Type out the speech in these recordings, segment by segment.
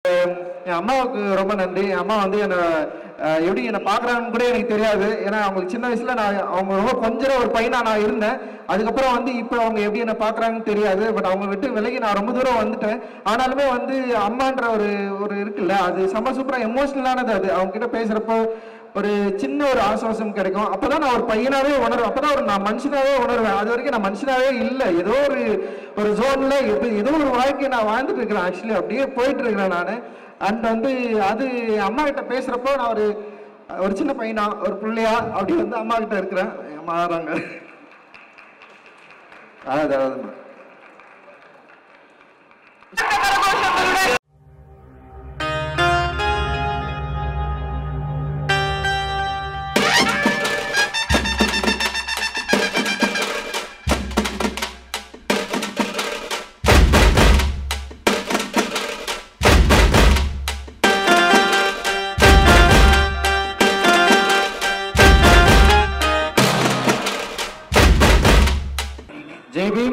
என் அம்மாவுக்கு ரொம்ப நன்றி என் அம்மா வந்து என்னை அஹ், எப்படி என்னை பார்க்குறாங்கன்னு கூட எனக்கு தெரியாது ஏன்னா அவங்களுக்கு சின்ன வயசுல நான் அவங்க ரொம்ப கொஞ்சம் ஒரு பையனா நான் இருந்தேன் அதுக்கப்புறம் வந்து இப்போ அவங்க எப்படி என்னை பார்க்குறாங்கன்னு தெரியாது பட் அவங்க விட்டு விலகி நான் ரொம்ப தூரம் வந்துட்டேன் ஆனாலுமே வந்து அம்மான்ற ஒரு ஒரு இருக்குல்ல அது செம்ம சூப்பராக எமோஷ்னலானது அது அவங்க கிட்ட பேசுகிறப்போ ஒரு சின்ன ஒரு ஆசுவாசம் கிடைக்கும் அப்பதான் நான் ஒரு பையனாவே உணர்வேன் அப்பதான் ஒரு நான் மனுஷனாவே உணர்வேன் அது வரைக்கும் நான் மனுஷனாவே இல்லை ஏதோ ஒரு ஒரு ஜோன்ல ஏதோ ஒரு வாழ்க்கையை நான் வாழ்ந்துட்டு இருக்கிறேன் ஆக்சுவலி அப்படியே போயிட்டு இருக்கிறேன் நான் அண்ட் வந்து அது அம்மா கிட்ட பேசுறப்போ நான் ஒரு ஒரு சின்ன பையனா ஒரு பிள்ளையா அப்படி வந்து அம்மா கிட்ட இருக்கிறேன் என் அம்மா வராங்க அதாவது அதாவது ஜெய் பீம்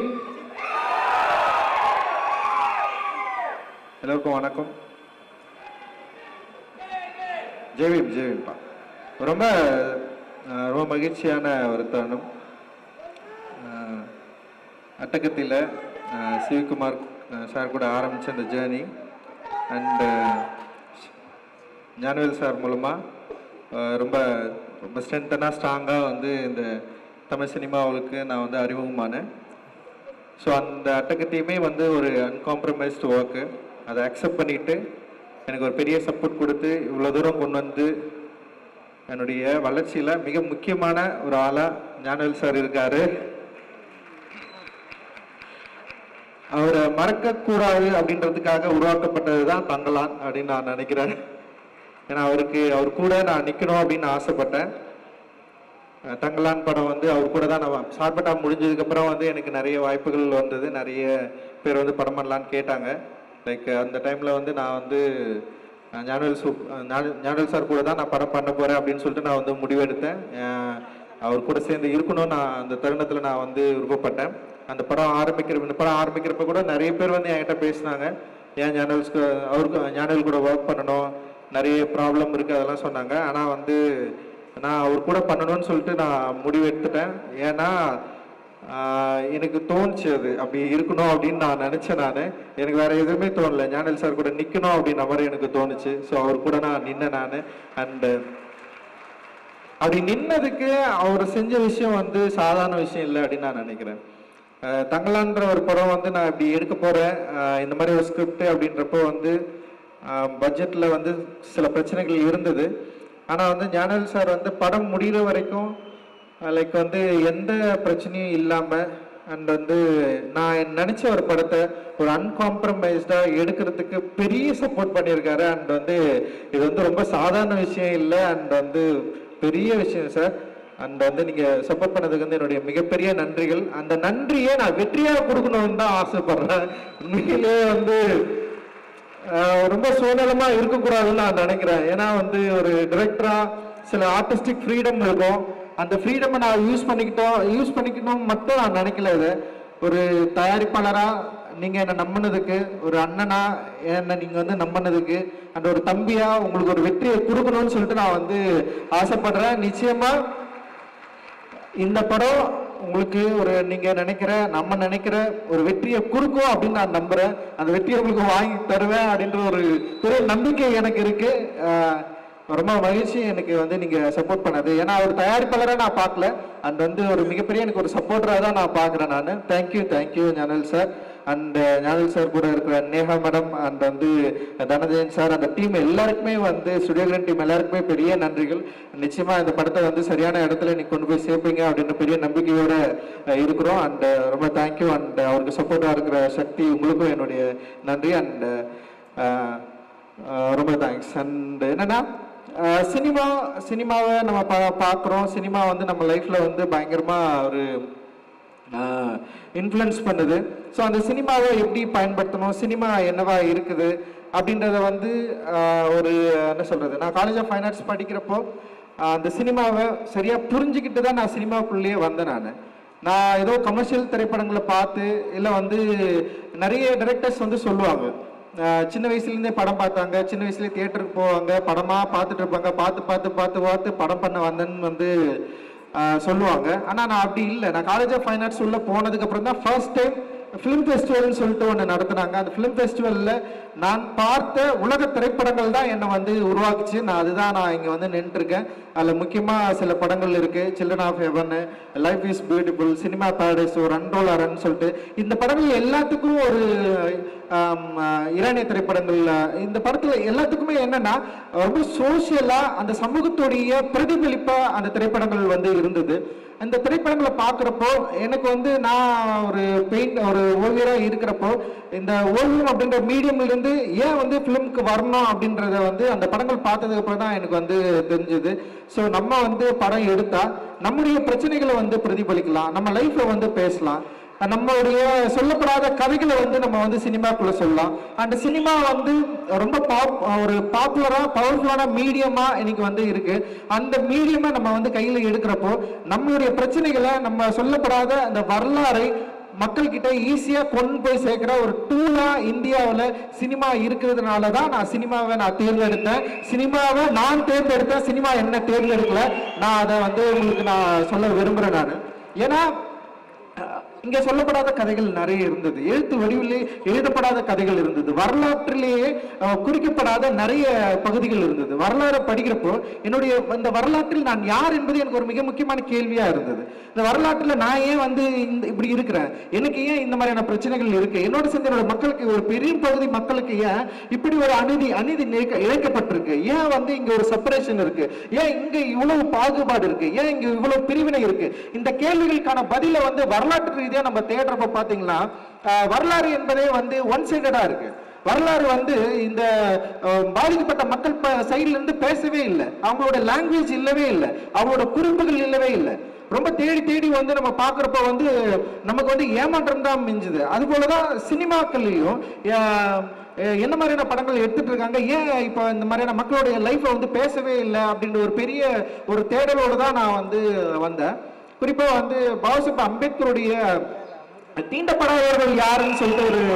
எல்லோருக்கும் வணக்கம் ஜெய் பீம் ஜெய் பீம்ப்பா ரொம்ப அஹ், ரொம்ப மகிழ்ச்சியான ஒரு தருணம் அஹ், அட்டகத்தில அஹ், சிவகுமார் அஹ், சார் கூட ஆரம்பித்த அந்த ஜேர்னி அண்டு ஞானவேல் சார் மூலமாக ரொம்ப ரொம்ப ஸ்ட்ரென்த்தனாக ஸ்ட்ராங்காக வந்து இந்த தமிழ் சினிமாவுக்கு நான் வந்து அறிமுகமானேன் ஸோ அந்த அட்டகத்தையுமே வந்து ஒரு அன்காம்ப்ரமைஸ்டு ஒர்க்கு அதை அக்செப்ட் பண்ணிட்டு எனக்கு ஒரு பெரிய சப்போர்ட் கொடுத்து இவ்வளோ தூரம் கொண்டு வந்து என்னுடைய வளர்ச்சியில் மிக முக்கியமான ஒரு ஆளாக ஞானவேல் சார் இருக்காரு அவரை மறக்கக்கூடாது அப்படின்றதுக்காக உருவாக்கப்பட்டது தான் தங்கலான் அப்படின்னு நான் நினைக்கிறேன் ஏன்னா அவருக்கு அவர் கூட நான் நிற்கணும் அப்படின்னு ஆசைப்பட்டேன் அஹ் தங்கலான் படம் வந்து அவர் கூட தான் நான் சார்பட்டா முடிஞ்சதுக்கப்புறம் வந்து எனக்கு நிறைய வாய்ப்புகள் வந்தது நிறைய பேர் வந்து படம் பண்ணலான்னு கேட்டாங்க லைக் அந்த டைமில் வந்து நான் வந்து அஹ் ஞானவேல் சூப் அஹ் ஞான- ஞானவேல் சார் கூட தான் நான் படம் பண்ண போகிறேன் அப்படின்னு சொல்லிட்டு நான் வந்து முடிவெடுத்தேன் அஹ் அவர் கூட சேர்ந்து இருக்கணும்னு நான் அந்த தருணத்தில் நான் வந்து விருப்பப்பட்டேன் அந்த படம் ஆரம்பிக்கிற இந்த படம் ஆரம்பிக்கிறப்ப கூட நிறைய பேர் வந்து என்கிட்ட பேசினாங்க ஏன் ஞானவேல்ஸ்க்கு அவருக்கு ஞானவேல் கூட ஒர்க் பண்ணணும் நிறைய ப்ராப்ளம் இருக்குது அதெல்லாம் சொன்னாங்க ஆனால் வந்து நான் அவர் கூட பண்ணணும்னு சொல்லிட்டு நான் முடிவு எடுத்துட்டேன் ஏன்னா ஆஹ், எனக்கு தோணுச்சு அது அப்படி இருக்கணும் அப்படின்னு நான் நினச்சேன் நான் எனக்கு வேற எதுவுமே தோணல ஞானல் சார் கூட நிற்கணும் அப்படின்ற மாதிரி எனக்கு தோணுச்சு ஸோ அவர் கூட நான் நின்னேன் நான் அண்டு அப்படி நின்னதுக்கு அவர் செஞ்ச விஷயம் வந்து சாதாரண விஷயம் இல்லை அப்படின்னு நான் நினைக்கிறேன் அஹ் தங்கலான்ற ஒரு படம் வந்து நான் இப்படி எடுக்க போறேன் அஹ் இந்த மாதிரி ஒரு ஸ்கிரிப்ட் அப்படின்றப்போ வந்து பட்ஜெட்ல வந்து சில பிரச்சனைகள் இருந்தது ஆனா வந்து ஞானல் சார் வந்து படம் முடிகிற வரைக்கும் லைக் வந்து எந்த பிரச்சனையும் இல்லாம அண்ட் வந்து நான் நினைச்ச ஒரு படத்தை ஒரு அன்காம்ப்ரமைஸ்டா எடுக்கிறதுக்கு பெரிய சப்போர்ட் பண்ணியிருக்காரு அண்ட் வந்து இது வந்து ரொம்ப சாதாரண விஷயம் இல்லை அண்ட் வந்து பெரிய விஷயம் சார் அண்ட் வந்து நீங்க சப்போர்ட் பண்ணதுக்கு வந்து என்னுடைய மிகப்பெரிய நன்றிகள் அந்த நன்றியை நான் வெற்றியா கொடுக்கணும்னு தான் ஆசைப்படுறேன் உண்மையிலேயே வந்து ஆஹ், ரொம்ப சுதந்திரமா இருக்கக்கூடாதுன்னு நான் நினைக்கிறேன் ஏன்னா வந்து ஒரு டிரெக்டரா சில ஆர்டிஸ்டிக் ஃப்ரீடம் இருக்கும் அந்த ஃப்ரீடமை நான் யூஸ் பண்ணிக்கிட்டோம் யூஸ் பண்ணிக்கணும் மட்டும் நான் நினைக்கல இது ஒரு தயாரிப்பாளரா நீங்க என்ன நம்பினதுக்கு ஒரு அண்ணனா என்ன நீங்க வந்து நம்பினதுக்கு அந்த ஒரு தம்பியா உங்களுக்கு ஒரு வெற்றியை கொடுக்கணும்னு சொல்லிட்டு நான் வந்து ஆசைப்படுறேன் நிச்சயமா இந்த படம் உங்களுக்கு ஒரு நீங்க நினைக்கிற நம்ம நினைக்கிற ஒரு வெற்றியை கொடுக்கும் அப்படின்னு நான் நம்புறேன் அந்த வெற்றியை உங்களுக்கு வாங்கி தருவேன் அப்படின்ற ஒரு பெரிய நம்பிக்கை எனக்கு இருக்கு ஆஹ் ரொம்ப மகிழ்ச்சி எனக்கு வந்து நீங்க சப்போர்ட் பண்ணது ஏன்னா ஒரு தயாரிப்பாளராக நான் பார்க்கல அண்ட் வந்து ஒரு மிகப்பெரிய எனக்கு ஒரு சப்போர்ட்டராக தான் நான் பார்க்குறேன் நான் தேங்க்யூ தேங்க்யூ ஞானல் சார் அண்ட் ஞானல் சார் கூட இருக்கிற நேஹா மேடம் அண்ட் வந்து தனஜயன் சார் அந்த டீம் எல்லாருக்குமே வந்து ஸ்டுடியோகிரன் டீம் எல்லாருக்குமே பெரிய நன்றிகள் நிச்சயமா இந்த படத்தை வந்து சரியான இடத்துல நீ கொண்டு போய் சேர்ப்பீங்க அப்படின்ற பெரிய நம்பிக்கையோட அஹ், இருக்கிறோம் அண்ட் ரொம்ப தேங்க்யூ அண்ட் அவருக்கு சப்போர்ட்டாக இருக்கிற சக்தி உங்களுக்கும் என்னுடைய நன்றி அண்ட் ரொம்ப தேங்க்ஸ் அண்ட் என்னன்னா அஹ், சினிமா சினிமாவை நம்ம பா பார்க்குறோம் சினிமா வந்து நம்ம லைஃப்ல வந்து பயங்கரமா ஒரு இன்ஃப்ளூயன்ஸ் பண்ணுது ஸோ அந்த சினிமாவை எப்படி பயன்படுத்தணும் சினிமா என்னவா இருக்குது அப்படின்றத வந்து ஆஹ், ஒரு என்ன சொல்றது நான் காலேஜ் ஆஃப் ஃபைன் ஆர்ட்ஸ் படிக்கிறப்போ ஆஹ், அந்த சினிமாவை சரியா புரிஞ்சுக்கிட்டு தான் நான் சினிமாக்குள்ளேயே வந்தேன் நான் நான் ஏதோ கமர்ஷியல் திரைப்படங்களை பார்த்து இல்லை வந்து நிறைய டைரக்டர்ஸ் வந்து சொல்லுவாங்க ஆஹ் சின்ன வயசுலேருந்தே படம் பார்த்தாங்க சின்ன வயசுலேயே தியேட்டருக்கு போவாங்க படமாக பார்த்துட்டு இருப்பாங்க பார்த்து பார்த்து பார்த்து பார்த்து படம் பண்ண வந்தேன்னு வந்து ஆஹ் சொல்லுவாங்க ஆனால் நான் அப்படி இல்லை நான் காலேஜ் ஆஃப் ஃபைன் ஆர்ட்ஸ் உள்ள போனதுக்கப்புறம் தான் ஃபர்ஸ்ட் டைம் ஃபிலிம் ஃபெஸ்டிவல்னு சொல்லிட்டு ஒன்று நடத்துனாங்க அந்த ஃபிலிம் ஃபெஸ்டிவலில் நான் பார்த்த உலக திரைப்படங்கள் தான் என்னை வந்து உருவாக்குச்சு நான் அதுதான் நான் இங்கே வந்து நின்றுருக்கேன் அதில் முக்கியமாக சில படங்கள் இருக்குது children of heaven life is beautiful cinema paradise ஒரு அன்ரோல் அரன் சொல்லிட்டு இந்த படங்கள் எல்லாத்துக்கும் ஒரு ஆம், ஆஹ், ஈரானிய திரைப்படங்கள் இந்த படத்தில் எல்லாத்துக்குமே என்னன்னா ரொம்ப சோஷியலாக அந்த சமூகத்துடைய பிரதிபலிப்பாக அந்த திரைப்படங்கள் வந்து இருந்தது அந்த திரைப்படங்களை பார்க்குறப்போ எனக்கு வந்து நான் ஒரு பெயிண்ட் ஒரு ஓவியராக இருக்கிறப்போ இந்த ஓவியம் அப்படின்ற மீடியம்ல இருந்து ஏன் வந்து ஃபிலிம்க்கு வரணும் அப்படின்றத வந்து அந்த படங்கள் பார்த்ததுக்கு அப்புறம் தான் எனக்கு வந்து தெரிஞ்சது ஸோ நம்ம வந்து படம் எடுத்தா நம்முடைய பிரச்சனைகளை வந்து பிரதிபலிக்கலாம் நம்ம லைஃப்ல வந்து பேசலாம் நம்மளுடைய சொல்லப்படாத கதைகளை வந்து நம்ம வந்து சினிமாக்குள்ள சொல்லலாம் அந்த சினிமா வந்து ரொம்ப பாப் ஒரு பாப்புலரா பவர்ஃபுல்லான மீடியமா இன்னைக்கு வந்து இருக்கு அந்த மீடியமா நம்ம வந்து கையில எடுக்கிறப்போ நம்மளுடைய பிரச்சனைகளை நம்ம சொல்லப்படாத அந்த வரலாறை மக்கள் கிட்ட ஈஸியா கொண்டு போய் சேர்க்கிற ஒரு டூலா இந்தியாவில் சினிமா இருக்கிறதுனால தான் நான் சினிமாவை நான் தேர்ந்தெடுத்தேன் சினிமாவை நான் தேர்ந்தெடுத்தேன் சினிமா என்ன தேர்ந்தெடுக்கல நான் அதை வந்து உங்களுக்கு நான் சொல்ல விரும்புறேன் நான் ஏன்னா அஹ், இங்க சொல்லப்படாத கதைகள் நிறைய இருந்தது எழுத்து வடிவிலே எழுதப்படாத கதைகள் இருந்தது வரலாற்றிலேயே அஹ், குறிக்கப்படாத நிறைய பகுதிகள் இருந்தது வரலாறு படிக்கிறப்போ என்னுடைய இந்த வரலாற்றில் நான் யார் என்பது எனக்கு ஒரு மிக முக்கியமான கேள்வியா இருந்தது இந்த வரலாற்றில் நான் ஏன் வந்து இந்த இப்படி இருக்கிறேன் எனக்கு ஏன் இந்த மாதிரியான பிரச்சனைகள் இருக்கு என்னோட சேர்ந்த என்னோட மக்களுக்கு ஒரு பெரிய பகுதி மக்களுக்கு ஏன் இப்படி ஒரு அநீதி அநீதி இழைக்க- இழைக்கப்பட்டிருக்கு ஏன் வந்து இங்க ஒரு செப்பரேஷன் இருக்கு ஏன் இங்க இவ்வளவு பாகுபாடு இருக்கு ஏன் இங்க இவ்வளவு பிரிவினை இருக்கு இந்த கேள்விகளுக்கான பதில வந்து வரலாற்று ரீதியா நம்ம தேடுறப்ப பாத்தீங்கன்னா ஆஹ், வரலாறு என்பதே வந்து ஒன் சைடடா இருக்கு வரலாறு வந்து இந்த அஹ், பாதிக்கப்பட்ட மக்கள் சைடுல இருந்து பேசவே இல்லை அவங்களோட லாங்குவேஜ் இல்லவே இல்லை அவங்களோட குறிப்புகள் இல்லவே இல்லை ரொம்ப தேடி தேடி வந்து நம்ம பார்க்குறப்ப வந்து நமக்கு வந்து ஏமாற்றம் தான் மிஞ்சுது அது போலதான் சினிமாக்கள்லையும் அஹ், அஹ், என்ன மாதிரியான படங்கள் எடுத்துட்டு இருக்காங்க ஏன் இப்போ இந்த மாதிரியான மக்களுடைய லைஃப்பை வந்து பேசவே இல்லை அப்படின்ற ஒரு பெரிய ஒரு தேடலோடு தான் நான் வந்து வந்தேன் குறிப்பா வந்து பாபாசாஹிப் அம்பேத்கருடைய தீண்டப்படாதவர்கள் யாருன்னு சொல்லிட்டு ஒரு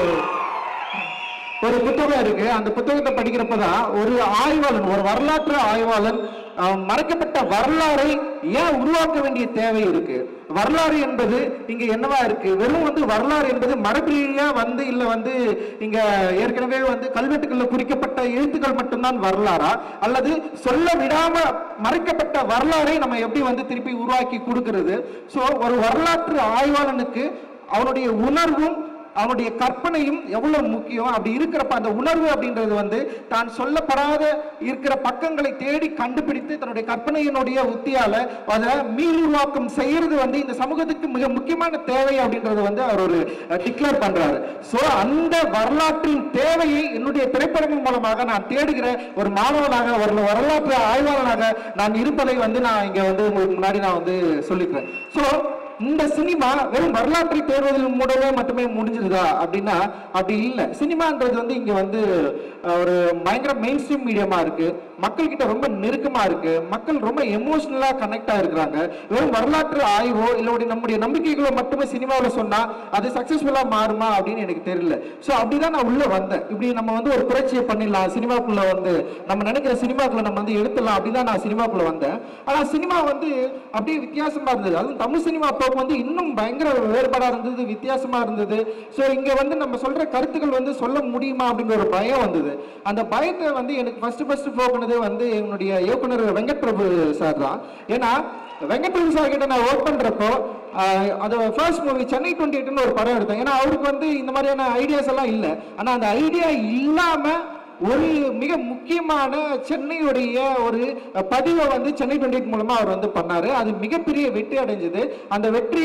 ஒரு புத்தகம் இருக்கு அந்த புத்தகத்தை படிக்கிறப்பதான் ஒரு ஆய்வாளன் ஒரு வரலாற்று ஆய்வாளன் அஹ், மறைக்கப்பட்ட வரலாறை ஏன் உருவாக்க வேண்டிய தேவை இருக்கு வரலாறு என்பது இங்க என்னவா இருக்கு வெறும் வந்து வரலாறு என்பது மரபிரியா வந்து இல்ல வந்து இங்க ஏற்கனவே வந்து கல்வெட்டுகள்ல குறிக்கப்பட்ட எழுத்துக்கள் மட்டும்தான் வரலாறா அல்லது சொல்ல விடாம மறைக்கப்பட்ட வரலாறை நம்ம எப்படி வந்து திருப்பி உருவாக்கி கொடுக்கிறது சோ ஒரு வரலாற்று ஆய்வாளனுக்கு அவனுடைய உணர்வும் அவனுடைய கற்பனையும் எவ்வளவு முக்கியம் அப்படி இருக்கிறப்ப அந்த உணர்வு அப்படின்றது வந்து தான் சொல்லப்படாத இருக்கிற பக்கங்களை தேடி கண்டுபிடித்து தன்னுடைய கற்பனையினுடைய உத்தியால அதை மீளுருவாக்கம் செய்யறது வந்து இந்த சமூகத்துக்கு மிக முக்கியமான தேவை அப்படின்றது வந்து அவர் ஒரு டிக்ளேர் பண்றாரு சோ அந்த வரலாற்றின் தேவையை என்னுடைய திரைப்படங்கள் மூலமாக நான் தேடுகிற ஒரு மாணவனாக ஒரு வரலாற்று ஆய்வாளனாக நான் இருப்பதை வந்து நான் இங்க வந்து உங்களுக்கு முன்னாடி நான் வந்து சொல்லிக்கிறேன் சோ இந்த சினிமா வெறும் வரலாற்றை தேர்வதன் மூலமே மட்டுமே முடிஞ்சிருதா அப்படின்னா அப்படி இல்லை சினிமான்றது வந்து இங்க வந்து அஹ், ஒரு பயங்கர மெயின் ஸ்ட்ரீம் மீடியமா இருக்கு மக்கள் கிட்ட ரொம்ப நெருக்கமா இருக்கு மக்கள் ரொம்ப எமோஷனலா கனெக்ட் ஆயிருக்கிறாங்க வெறும் வரலாற்று ஆய்வோ இல்லை நம்முடைய நம்பிக்கைகளோ மட்டுமே சினிமாவில் சொன்னா அது சக்சஸ்ஃபுல்லா மாறுமா அப்படின்னு எனக்கு தெரியல ஸோ அப்படிதான் நான் உள்ள வந்தேன் இப்படி நம்ம வந்து ஒரு புரட்சியை பண்ணிடலாம் சினிமாக்குள்ள வந்து நம்ம நினைக்கிற சினிமாக்குள்ள நம்ம வந்து எடுத்துடலாம் அப்படின்னு தான் நான் சினிமாக்குள்ள வந்தேன் ஆனா சினிமா வந்து அப்படியே வித்தியாசமா இருந்தது அதுவும் தமிழ் சினிமா அப்போ வந்து இன்னும் பயங்கர வேறுபாடா இருந்தது வித்தியாசமா இருந்தது ஸோ இங்க வந்து நம்ம சொல்ற கருத்துக்கள் வந்து சொல்ல முடியுமா அப்படிங்கிற ஒரு பயம் வந்தது அந்த பயத்தை வந்து எனக்கு ஃபர்ஸ்ட் ஃபர்ஸ்ட் போக்குனது வந்து என்னுடைய இயக்குனர் வெங்கட் பிரபு சார் தான் ஏன்னா வெங்கட் பிரபு சார் கிட்ட நான் ஒர்க் பண்றப்போ ஆஹ், அது ஃபர்ஸ்ட் மூவி சென்னை டுவெண்ட்டி எயிட்னு ஒரு படம் எடுத்தேன் ஏன்னா அவருக்கு வந்து இந்த மாதிரியான ஐடியாஸ் எல்லாம் இல்லை ஆனா அந்த ஐடியா இல்லாம ஒரு மிக முக்கியமான சென்னையுடைய ஒரு பதிவை வந்து சென்னை டுவெண்ட்டி மூலமா அவர் வந்து பண்ணாரு அது மிகப்பெரிய வெற்றி அடைஞ்சது அந்த வெற்றி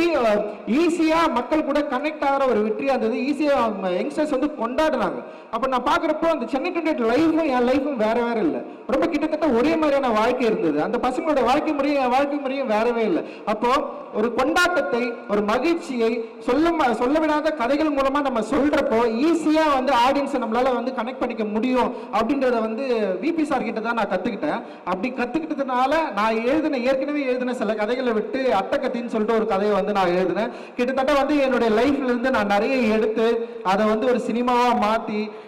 ஈஸியா மக்கள் கூட கனெக்ட் ஆகிற ஒரு வெற்றியா இருந்தது ஈஸியா யங்ஸ்டர்ஸ் வந்து கொண்டாடுறாங்க அப்ப நான் பாக்குறப்போ அந்த சென்னை டுவெண்ட்டி லைஃபும் என் லைஃபும் வேற வேற இல்லை ரொம்ப கிட்டத்தட்ட ஒரே மாதிரியான வாழ்க்கை இருந்தது அந்த பசங்களோட வாழ்க்கை முறையும் என் வாழ்க்கை முறையும் வேறவே இல்லை அப்போ ஒரு கொண்டாட்டத்தை ஒரு மகிழ்ச்சியை சொல்ல ம- சொல்ல விடாத கதைகள் மூலமா நம்ம சொல்றப்போ ஈஸியா வந்து ஆடியன்ஸை நம்மளால வந்து கனெக்ட் பண்ணிக்க முடியும் அப்படின்றத வந்து விபி சார் கிட்ட தான் நான் கத்துக்கிட்டேன் அப்படி கத்துக்கிட்டதுனால நான் எழுதின ஏற்கனவே எழுதின சில கதைகளை விட்டு அட்டக்கத்தின்னு சொல்லிட்டு ஒரு கதையை வந்து நான் எழுதினேன் கிட்டத்தட்ட வந்து என்னுடைய லைஃப்ல இருந்து நான் நிறைய எடுத்து அதை வந்து ஒரு சினிமாவா மாத்தி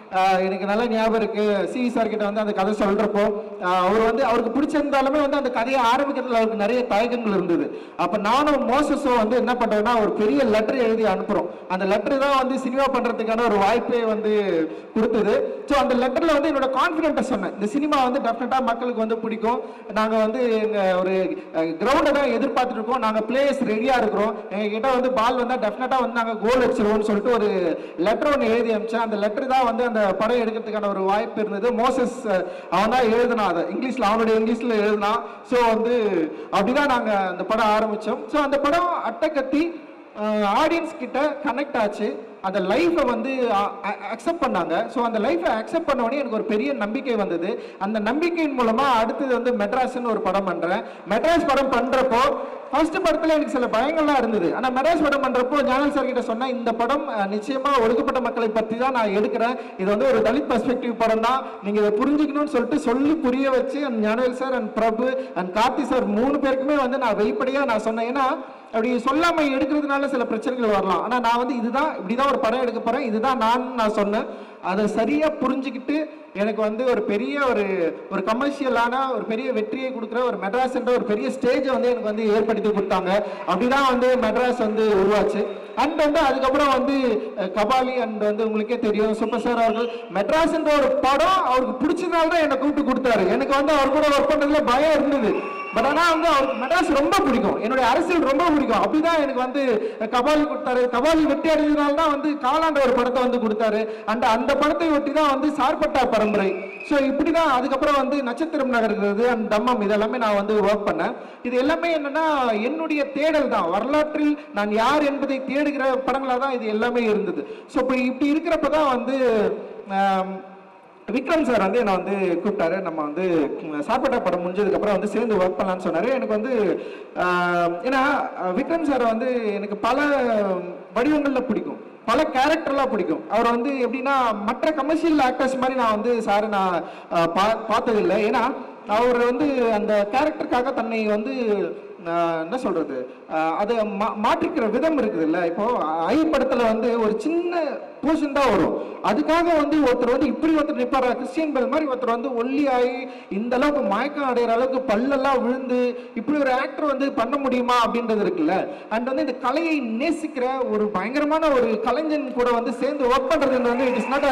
ஆஹ் எனக்கு நல்ல ஞாபகம் இருக்கு சி சார் கிட்ட வந்து அந்த கதை சொல்றப்போ ஆஹ் அவர் வந்து அவருக்கு பிடிச்சிருந்தாலுமே வந்து அந்த கதையை ஆரம்பிக்கிறதுல அவருக்கு நிறைய தயக்கங்கள் இருந்தது அப்ப நானும் மோசஸும் வந்து என்ன பண்றேன்னா ஒரு பெரிய லெட்டர் எழுதி அனுப்புறோம் அந்த லெட்டர் தான் வந்து சினிமா பண்றதுக்கான ஒரு வாய்ப்பே வந்து கொடுத்தது ஸோ அந்த லெட்டர்ல வந்து என்னோட கான்ஃபிடென்ட்டை சொன்னேன் இந்த சினிமா வந்து டெஃபினட்டா மக்களுக்கு வந்து பிடிக்கும் நாங்க வந்து எங்க ஒரு கிரவுண்டை தான் எதிர்பார்த்துட்டு இருக்கோம் நாங்க பிளேயர்ஸ் ரெடியா இருக்கிறோம் எங்க கிட்ட வந்து பால் வந்தா டெஃபினட்டா வந்து நாங்க கோல் அடிச்சிருவோம்னு சொல்லிட்டு ஒரு லெட்டர் ஒன்று எழுதி அனுப்பிச்சேன் அந்த லெட்டர் தான் வந்து அந்த படம் எடுக்கிறதுக்கான ஒரு வாய்ப்பு இருந்தது மோசஸ் அஹ், அவன் தான் எழுதினான் அதை இங்கிலீஷ்ல அவனுடைய இங்கிலீஷ்ல எழுதினான் ஸோ வந்து அப்படிதான் நாங்க அந்த படம் ஆரம்பிச்சோம் ஸோ அந்த படம் அட்டக்கத்தி ஆடியன்ஸ் கிட்ட கனெக்ட் ஆச்சு அந்த லைஃப்பை வந்து அக்செப்ட் பண்ணாங்க ஸோ அந்த லைஃப்பை அக்செப்ட் பண்ண உடனே எனக்கு ஒரு பெரிய நம்பிக்கை வந்தது அந்த நம்பிக்கையின் மூலமா அடுத்தது வந்து மெட்ராஸ்னு ஒரு படம் பண்றேன் மெட்ராஸ் படம் பண்றப்போ ஃபர்ஸ்ட் படத்துல எனக்கு சில பயங்கள்லாம் இருந்தது ஆனா மெட்ராஸ் படம் பண்றப்போ ஞானல் சார் கிட்ட சொன்னேன் இந்த படம் அஹ், நிச்சயமா ஒடுக்கப்பட்ட மக்களை பத்தி தான் நான் எடுக்கிறேன் இது வந்து ஒரு தலித் பெர்ஸ்பெக்டிவ் படம் தான் நீங்க இதை புரிஞ்சுக்கணும்னு சொல்லிட்டு சொல்லி புரிய வச்சு and Gnanavel sir and Prabhu and Karthi sir மூணு பேருக்குமே வந்து நான் வெளிப்படையா நான் சொன்னேன் ஏன்னா அப்படி சொல்லாம எடுக்கிறதுனால சில பிரச்சனைகள் வரலாம் ஆனா நான் வந்து இதுதான் இப்படிதான் ஒரு படம் எடுக்க போறேன் இதுதான் நான் நான் சொன்னேன் அதை சரியா புரிஞ்சுக்கிட்டு எனக்கு வந்து ஒரு பெரிய ஒரு ஒரு கமர்ஷியலான ஒரு பெரிய வெற்றியை கொடுக்குற ஒரு மெட்ராஸ்ன்ற ஒரு பெரிய ஸ்டேஜை வந்து எனக்கு வந்து ஏற்படுத்தி கொடுத்தாங்க அப்படிதான் வந்து மெட்ராஸ் வந்து உருவாச்சு அண்ட் வந்து அதுக்கப்புறம் வந்து அஹ், கபாலி அண்ட் வந்து உங்களுக்கே தெரியும் சூப்பர் ஸ்டார் அவர்கள் மெட்ராஸ்ன்ற ஒரு படம் அவருக்கு பிடிச்சதால தான் என்னை கூப்பிட்டு கொடுத்தாரு எனக்கு வந்து அவர் கூட ஒர்க் பண்றதுல பயம் இருந்தது பட் ஆனா வந்து அவருக்கு மெட்ராஸ் ரொம்ப பிடிக்கும் என்னுடைய அரசியல் ரொம்ப பிடிக்கும் அப்படிதான் எனக்கு வந்து கபாலி கொடுத்தாரு கபாலி வெற்றி அடைஞ்சதுனால தான் வந்து காலாண்ட ஒரு படத்தை வந்து கொடுத்தாரு அண்ட் அந்த படத்தை ஒட்டி தான் வந்து சார்பட்டா பரம்பரை ஸோ இப்படி தான் அதுக்கப்புறம் வந்து நட்சத்திரம் நகர்கிறது அண்ட் தம்மம் இதெல்லாமே நான் வந்து ஒர்க் பண்ணேன் இது எல்லாமே என்னன்னா என்னுடைய தேடல் தான் வரலாற்றில் நான் யார் என்பதை தேடுகிற படங்களாக தான் இது எல்லாமே இருந்தது ஸோ இப்படி இப்படி இருக்கிறப்ப தான் வந்து ஆம், விக்ரம் சார் வந்து என்னை வந்து கூப்பிட்டாரு நம்ம வந்து ம், சாப்பாட்டா படம் முடிஞ்சதுக்கப்புறம் வந்து சேர்ந்து ஒர்க் பண்ணலாம்னு சொன்னார் எனக்கு வந்து ஆஹ், ஏன்னா அஹ், விக்ரம் சாரை வந்து எனக்கு பல வடிவங்களில் பிடிக்கும் பல கேரக்டர்லாம் பிடிக்கும் அவர் வந்து எப்படின்னா மற்ற கமர்ஷியல் ஆக்டர்ஸ் மாதிரி நான் வந்து சார் நான் ஆஹ், பா பார்த்ததில்லை ஏன்னா அவர் வந்து அந்த கேரக்டருக்காக தன்னை வந்து ஆஹ், என்ன சொல்றது ஆஹ், அதை மா மாற்றிக்கிற விதம் இருக்குது இல்ல இப்போ ஐ படத்துல வந்து ஒரு சின்ன போர்ஷன் தான் வரும் அதுக்காக வந்து ஒருத்தர் வந்து இப்படி ஒருத்தர் நிப்பாரு கிறிஸ்டியன் பெல் மாதிரி ஒருத்தர் வந்து ஒல்லியாகி இந்த அளவுக்கு மயக்கம் அடைகிற அளவுக்கு பல்லெல்லாம் விழுந்து இப்படி ஒரு ஆக்டர் வந்து பண்ண முடியுமா அப்படின்றது இருக்குல்ல அண்ட் வந்து இந்த கலையை நேசிக்கிற ஒரு பயங்கரமான ஒரு கலைஞன் கூட வந்து சேர்ந்து ஒர்க் பண்றது வந்து இட் இஸ் நாட்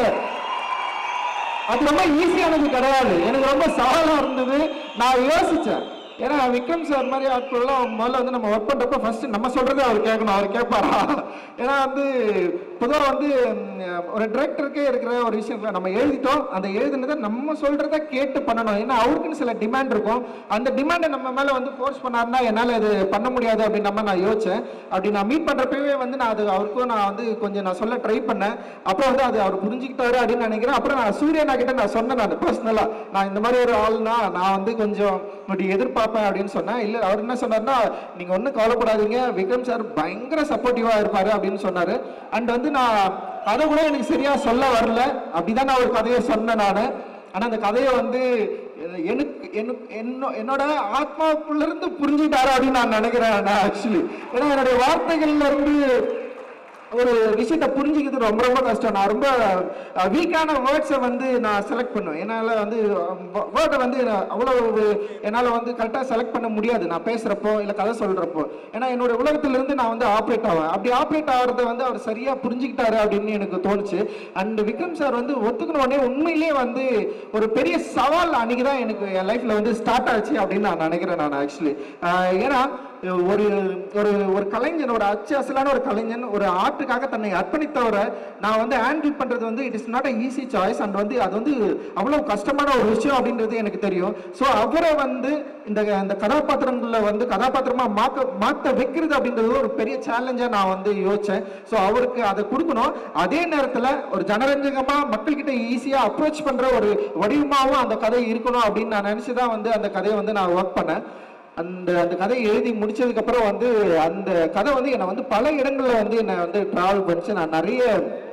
அது ரொம்ப ஈஸியானது கிடையாது எனக்கு ரொம்ப சவாலா இருந்தது நான் யோசிச்சேன் ஏன்னா விக்ரம் சார் மாதிரி ஆட்கள்லாம் முதல்ல வந்து நம்ம ஒர்க் பண்றப்ப ஃபர்ஸ்ட் நம்ம சொல்றதே அவர் கேட்கணும் அவர் கேட்பாரா ஏன்னா வந்து பொதுவாக வந்து ம், ஒரு டிரெக்டருக்கே இருக்கிற ஒரு விஷயம் இல்ல. நம்ம எழுதிட்டோம் அந்த எழுதுனதை நம்ம சொல்றத கேட்டு பண்ணணும் ஏன்னா அவருக்குன்னு சில டிமாண்ட் இருக்கும் அந்த டிமாண்டை நம்ம மேல வந்து ஃபோர்ஸ் பண்ணாருன்னா என்னால் இது பண்ண முடியாது அப்படின்னு நம்ம நான் யோசிச்சேன் அப்படி நான் மீட் பண்றப்பவே வந்து நான் அது அவருக்கும் நான் வந்து கொஞ்சம் நான் சொல்ல ட்ரை பண்ணேன் அப்புறம் வந்து அது அவர் புரிஞ்சுக்கிட்டாரு அப்படின்னு நினைக்கிறேன் அப்புறம் நான் சூரியனா கிட்ட நான் சொன்னேன் நான் பர்சனலா நான் இந்த மாதிரி ஒரு ஆள்னா நான் வந்து கொஞ்சம் இப்படி எதிர்பார்ப்பேன் அப்படின்னு சொன்னேன் இல்ல அவர் என்ன சொன்னார்னா நீங்க ஒன்றும் கவலைப்படாதீங்க விக்ரம் சார் பயங்கர சப்போர்ட்டிவா இருப்பாரு அப்படின்னு சொன்னாரு அண்ட் வந்து நான் அதை கூட எனக்கு சரியா சொல்ல வரல அப்படிதான் நான் ஒரு கதையை சொன்னேன் நான் ஆனா அந்த கதையை வந்து எனக்கு எனக்கு என்ன என்னோட ஆத்மாவுக்குள்ள இருந்து புரிஞ்சுட்டாரு அப்படின்னு நான் நினைக்கிறேன் ஆக்சுவலி ஏன்னா என்னுடைய வார்த்தைகள்ல இருந்து ஒரு விஷயத்தை புரிஞ்சுக்கிறது ரொம்ப ரொம்ப கஷ்டம் நான் ரொம்ப வீக்கான வேர்ட்ஸை வந்து நான் செலக்ட் பண்ணுவேன் என்னால் வந்து வேர்டை வந்து நான் அவ்வளோ என்னால் வந்து கரெக்டாக செலக்ட் பண்ண முடியாது நான் பேசுகிறப்போ இல்லை கதை சொல்கிறப்போ ஏன்னா என்னோட உலகத்திலிருந்து நான் வந்து ஆப்ரேட் ஆவேன் அப்படி ஆப்ரேட் ஆகிறத வந்து அவர் சரியாக புரிஞ்சுக்கிட்டாரு அப்படின்னு எனக்கு தோணுச்சு அண்ட் விக்ரம் சார் வந்து ஒத்துக்கணும் உடனே உண்மையிலேயே வந்து ஒரு பெரிய சவால் அன்னைக்கு தான் எனக்கு என் லைஃப்பில் வந்து ஸ்டார்ட் ஆச்சு அப்படின்னு நான் நினைக்கிறேன் நான் ஆக்சுவலி ஏன்னா ஒரு ஒரு ஒரு கலைஞன் ஒரு அச்சு அசலான ஒரு கலைஞன் ஒரு ஆர்ட்டுக்காக தன்னை அர்ப்பணித்தவரை நான் வந்து ஹேண்டில் பண்றது வந்து it is not a easy choice and வந்து அது வந்து அவ்வளவு கஷ்டமான ஒரு விஷயம் அப்படின்றது எனக்கு தெரியும் ஸோ அவரை வந்து இந்த இந்த கதாபாத்திரங்களை வந்து கதாபாத்திரமா மாத்த மாத்த வைக்கிறது அப்படின்றது ஒரு பெரிய சேலஞ்சா நான் வந்து யோசிச்சேன் ஸோ அவருக்கு அதை கொடுக்கணும் அதே நேரத்துல ஒரு ஜனரஞ்சகமா மக்கள்கிட்ட ஈஸியா அப்ரோச் பண்ற ஒரு வடிவமாகவும் அந்த கதை இருக்கணும் அப்படின்னு நான் நினைச்சுதான் வந்து அந்த கதையை வந்து நான் ஒர்க் பண்ணேன் அந்த அந்த கதையை எழுதி முடிச்சதுக்கு அப்புறம் வந்து அந்த கதை வந்து என்னை வந்து பல இடங்கள்ல வந்து என்னை வந்து டிராவல் பண்ணிச்சு நான் நிறைய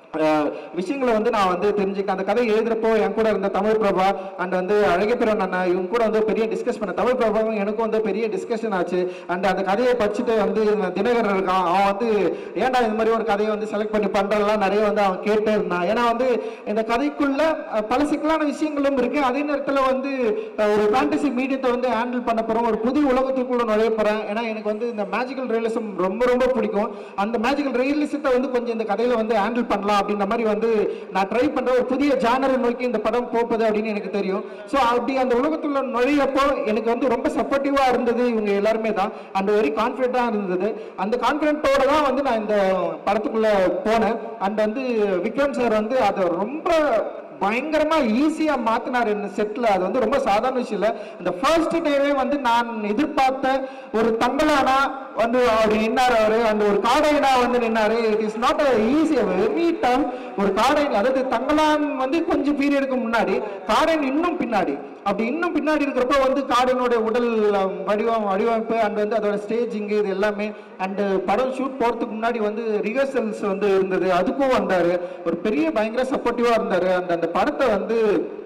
அஹ் விஷயங்களை வந்து நான் வந்து தெரிஞ்சுக்கிட்டேன் அந்த கதை எழுதுறப்போ என் கூட இருந்த தமிழ் பிரபா அண்ட் வந்து அழகப்பிரன் அண்ணா இவங்க கூட வந்து பெரிய டிஸ்கஸ் பண்ண தமிழ் பிரபாவும் எனக்கும் வந்து பெரிய டிஸ்கஷன் ஆச்சு அண்ட் அந்த கதையை படிச்சுட்டு வந்து இவன் தினகரன் இருக்கான் அவன் வந்து ஏன்டா இந்த மாதிரி ஒரு கதையை வந்து செலக்ட் பண்ணி பண்றதெல்லாம் நிறைய வந்து அவன் கேட்டே இருந்தான் ஏன்னா வந்து இந்த கதைக்குள்ள அஹ், பல சிக்கலான விஷயங்களும் இருக்கு அதே நேரத்தில் வந்து அஹ், ஒரு ஃபேண்டசி மீடியத்தை வந்து ஹேண்டில் பண்ண போறோம் ஒரு புது உலகத்துக்குள்ள நுழைய போறேன் ஏன்னா எனக்கு வந்து இந்த மேஜிக்கல் ரியலிசம் ரொம்ப ரொம்ப பிடிக்கும் அந்த மேஜிக்கல் ரியலிசத்தை வந்து கொஞ்சம் இந்த கதையில வந்து ஹேண்டில் பண்ணலாம் அப்படின்ற மாதிரி வந்து நான் ட்ரை பண்ற ஒரு புதிய ஜானரை நோக்கி இந்த படம் போகுது அப்படின்னு எனக்கு தெரியும் ஸோ அப்படி அந்த உலகத்துல நுழையப்போ எனக்கு வந்து ரொம்ப சப்போர்ட்டிவா இருந்தது இவங்க எல்லாருமே தான் அண்ட் வெரி கான்ஃபிடென்ட்டா இருந்தது அந்த கான்ஃபிடென்ட்டோட தான் வந்து நான் இந்த படத்துக்குள்ள போனேன் அண்ட் வந்து விக்ரம் சார் வந்து அதை ரொம்ப பயங்கரமா ஈஸியா மாத்தினாரு இந்த செட்ல அது வந்து ரொம்ப சாதாரண விஷயம் இல்ல இந்த ஃபர்ஸ்ட் டேவே வந்து நான் எதிர்பார்த்த ஒரு தங்கலானா வந்து அவர் நின்னாரு அவரு அந்த ஒரு காடைனா வந்து நின்னாரு it is not easy very dumb ஒரு காடைன் அதாவது தங்கலான் வந்து கொஞ்சம் பீரியடுக்கு முன்னாடி காடைன் இன்னும் பின்னாடி அப்படி இன்னும் பின்னாடி இருக்கிறப்ப வந்து காடனுடைய உடல் அஹ், வடிவம் வடிவமைப்பு அண்ட் வந்து அதோட ஸ்டேஜிங் இது எல்லாமே அண்ட் படம் ஷூட் போறதுக்கு முன்னாடி வந்து ரிஹர்சல்ஸ் வந்து இருந்தது அதுக்கும் வந்தாரு ஒரு பெரிய பயங்கர சப்போர்ட்டிவா இருந்தாரு அந்த அந்த படத்தை வந்து